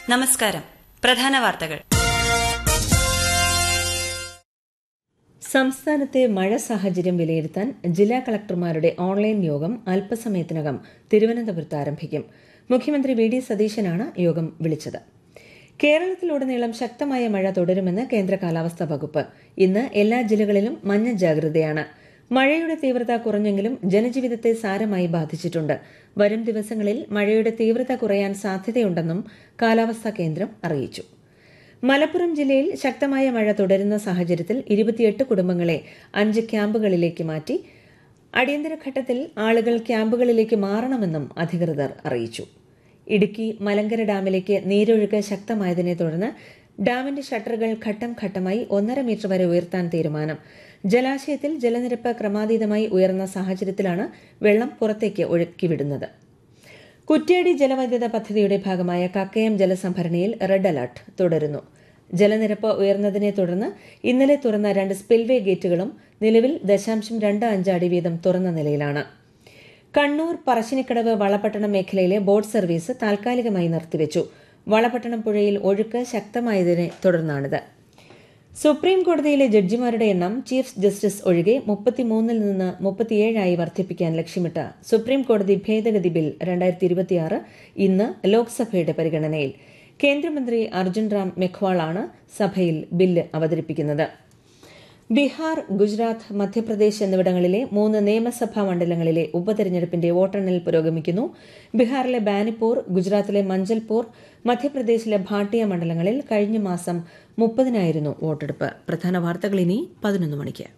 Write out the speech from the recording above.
നമസ്കാരം പ്രധാന വാർത്തകൾ സംസ്ഥാനത്തെ മഴ സാഹചര്യം വിലയിരുത്താൻ ജില്ലാ കളക്ടർമാരുടെ ഓൺലൈൻ യോഗം അല്പസമയത്തിനകം തിരുവനന്തപുരത്ത് ആരംഭിക്കും മുഖ്യമന്ത്രി വി ഡി സതീശനാണ് യോഗം വിളിച്ചത് കേരളത്തിലുടനീളം ശക്തമായ മഴ തുടരുമെന്ന് കേന്ദ്ര കാലാവസ്ഥാ വകുപ്പ് ഇന്ന് എല്ലാ ജില്ലകളിലും മഞ്ഞ ജാഗ്രതയാണ് മഴയുടെ തീവ്രത കുറഞ്ഞെങ്കിലും ജനജീവിതത്തെ സാരമായി ബാധിച്ചിട്ടുണ്ട് വരും ദിവസങ്ങളിൽ മഴയുടെ തീവ്രത കുറയാൻ സാധ്യതയുണ്ടെന്നും കാലാവസ്ഥാ കേന്ദ്രം അറിയിച്ചു മലപ്പുറം ജില്ലയിൽ ശക്തമായ മഴ തുടരുന്ന സാഹചര്യത്തിൽ ഇരുപത്തിയെട്ട് കുടുംബങ്ങളെ അഞ്ച് ക്യാമ്പുകളിലേക്ക് മാറ്റി അടിയന്തര ഘട്ടത്തിൽ ആളുകൾ ക്യാമ്പുകളിലേക്ക് മാറണമെന്നും അധികൃതർ അറിയിച്ചു ഇടുക്കി മലങ്കര ഡാമിലേക്ക് നീരൊഴുക്ക് ശക്തമായതിനെ തുടർന്ന് ഡാമിന്റെ ഷട്ടറുകൾ ഘട്ടം ഘട്ടമായി ഒന്നര മീറ്റർ വരെ ഉയർത്താൻ തീരുമാനം ജലാശയത്തിൽ ജലനിരപ്പ് ക്രമാതീതമായി ഉയർന്ന സാഹചര്യത്തിലാണ് വെള്ളം പുറത്തേക്ക് ഒഴുക്കിവിടുന്നത് കുറ്റ്യാടി ജലവൈദ്യുത പദ്ധതിയുടെ ഭാഗമായ കക്കയം ജലസംഭരണിയിൽ റെഡ് അലർട്ട് തുടരുന്നു ജലനിരപ്പ് ഉയർന്നതിനെ തുടർന്ന് ഇന്നലെ തുറന്ന രണ്ട് സ്പിൽവേ ഗേറ്റുകളും നിലവിൽ ദശാംശം രണ്ട് അഞ്ച് അടി വീതം തുറന്ന നിലയിലാണ് കണ്ണൂർ പറശ്ശിനിക്കടവ് വളപട്ടണം മേഖലയിലെ ബോട്ട് സർവീസ് താൽക്കാലികമായി നിർത്തിവച്ചു വളപട്ടണം പുഴയിൽ ഒഴുക്ക് ശക്തമായതിനെ തുടർന്നാണിത് സുപ്രീം കോടതിയിലെ ജഡ്ജിമാരുടെ എണ്ണം ചീഫ് ജസ്റ്റിസ് ഒഴികെ മുപ്പത്തിമൂന്നിൽ നിന്ന് മുപ്പത്തിയേഴായി വർദ്ധിപ്പിക്കാൻ ലക്ഷ്യമിട്ട സുപ്രീം കോടതി ഭേദഗതി ബിൽ രണ്ടായിരത്തി ഇരുപത്തിയാറ് ഇന്ന് ലോക്സഭയുടെ പരിഗണനയിൽ കേന്ദ്രമന്ത്രി അർജുൻ റാം മെഖ്വാളാണ് സഭയിൽ ബില്ല് അവതരിപ്പിക്കുന്നത് ബീഹാർ ഗുജറാത്ത് മധ്യപ്രദേശ് എന്നിവിടങ്ങളിലെ മൂന്ന് നിയമസഭാ മണ്ഡലങ്ങളിലെ ഉപതെരഞ്ഞെടുപ്പിന്റെ വോട്ടെണ്ണൽ പുരോഗമിക്കുന്നു ബീഹാറിലെ ബാനിപ്പൂർ ഗുജറാത്തിലെ മഞ്ചൽപൂർ മധ്യപ്രദേശിലെ ഭാട്ടിയ മണ്ഡലങ്ങളിൽ കഴിഞ്ഞ മാസം മുപ്പതിനായിരുന്നു വോട്ടെടുപ്പ് പ്രധാന വാർത്തകൾ ഇനി പതിനൊന്ന് മണിക്ക്